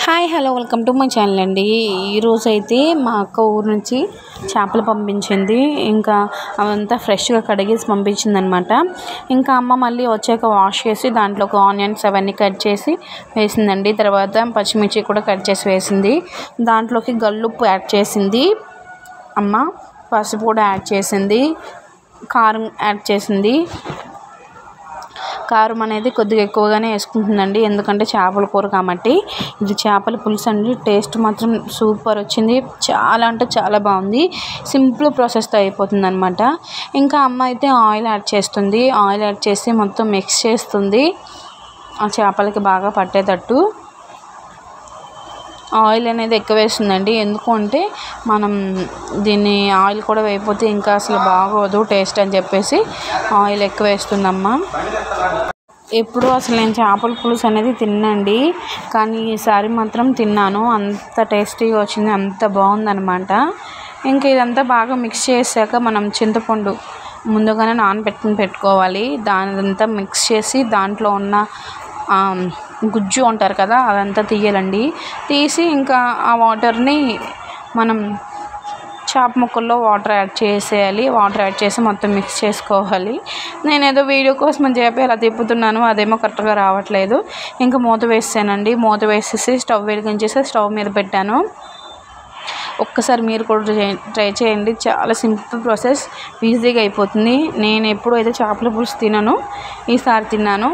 hi hello welcome to my channel అండి ఈరోజు అయితే మా అక్క ఊరు నుంచి చేపలు పంపించింది ఇంకా అవంతా ఫ్రెష్గా కడిగేసి పంపించింది అనమాట ఇంకా అమ్మ మళ్ళీ వచ్చాక వాష్ చేసి దాంట్లో ఒక ఆనియన్స్ అవన్నీ కట్ చేసి వేసిందండి తర్వాత పచ్చిమిర్చి కూడా కట్ చేసి వేసింది దాంట్లోకి గల్లుప్పు యాడ్ చేసింది అమ్మ పసుపు కూడా యాడ్ చేసింది కారం యాడ్ చేసింది కారం అనేది కొద్దిగా ఎక్కువగానే వేసుకుంటుందండి ఎందుకంటే చేపల కూర కాబట్టి ఇది చేపల పులుసు అండి టేస్ట్ మాత్రం సూపర్ వచ్చింది చాలా అంటే చాలా బాగుంది సింపుల్ ప్రాసెస్తో అయిపోతుంది అనమాట ఇంకా అమ్మ అయితే ఆయిల్ యాడ్ చేస్తుంది ఆయిల్ యాడ్ చేసి మొత్తం మిక్స్ చేస్తుంది ఆ చేపలకి బాగా పట్టేటట్టు ఆయిల్ అనేది ఎక్కువ వేస్తుందండి ఎందుకు అంటే మనం దీన్ని ఆయిల్ కూడా వేయకపోతే ఇంకా అసలు బాగోదు టేస్ట్ అని చెప్పేసి ఆయిల్ ఎక్కువ వేస్తుందమ్మా ఎప్పుడు అసలు నేను చేపల పులుసు అనేది తిన్నండి కానీ ఈసారి మాత్రం తిన్నాను అంత టేస్టీగా వచ్చింది అంత బాగుందనమాట ఇంకా ఇదంతా బాగా మిక్స్ చేశాక మనం చింతపండు ముందుగానే నానబెట్టుకుని పెట్టుకోవాలి దానిదంతా మిక్స్ చేసి దాంట్లో ఉన్న ఆ, గుజ్జు అంటారు కదా అదంతా తీయాలండి తీసి ఇంకా ఆ వాటర్ని మనం చేప ముక్కల్లో వాటర్ యాడ్ చేసేయాలి వాటర్ యాడ్ చేసి మొత్తం మిక్స్ చేసుకోవాలి నేను ఏదో వీడియో కోసం అని చెప్పి అలా తిప్పుతున్నాను అదేమో కరెక్ట్గా రావట్లేదు ఇంకా మూత వేసానండి మూత వేసేసి స్టవ్ వెలిగించేసి స్టవ్ మీద పెట్టాను ఒక్కసారి మీరు కూడా ట్రై ట్రై చేయండి చాలా సింపుల్ ప్రాసెస్ ఈజీగా అయిపోతుంది నేను ఎప్పుడు అయితే చేపల పులుసు తినను ఈసారి తిన్నాను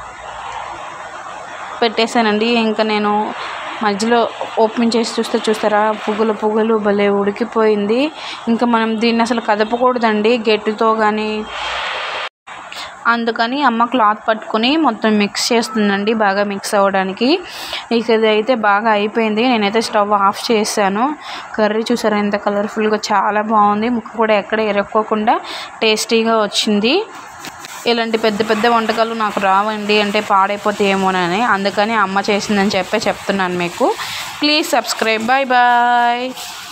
పెట్టేశానండి ఇంకా నేను మధ్యలో ఓపెన్ చేసి చూస్తే చూస్తారా పువ్వులు పువ్వులు భలే ఉడికిపోయింది ఇంకా మనం దీన్ని అసలు కదపకూడదండి గట్టితో కానీ అందుకని అమ్మ క్లాత్ పట్టుకొని మొత్తం మిక్స్ చేస్తుందండి బాగా మిక్స్ అవ్వడానికి ఇక ఇది అయితే బాగా అయిపోయింది నేనైతే స్టవ్ ఆఫ్ చేశాను కర్రీ చూసారా ఎంత కలర్ఫుల్గా చాలా బాగుంది ముక్క కూడా ఎక్కడ ఎరక్కోకుండా టేస్టీగా వచ్చింది ఇలాంటి పెద్ద పెద్ద వంటకాలు నాకు రావండి అంటే పాడైపోతే ఏమోనని అందుకని అమ్మ చేసిందని చెప్పే చెప్తున్నాను మీకు ప్లీజ్ సబ్స్క్రైబ్ బాయ్ బాయ్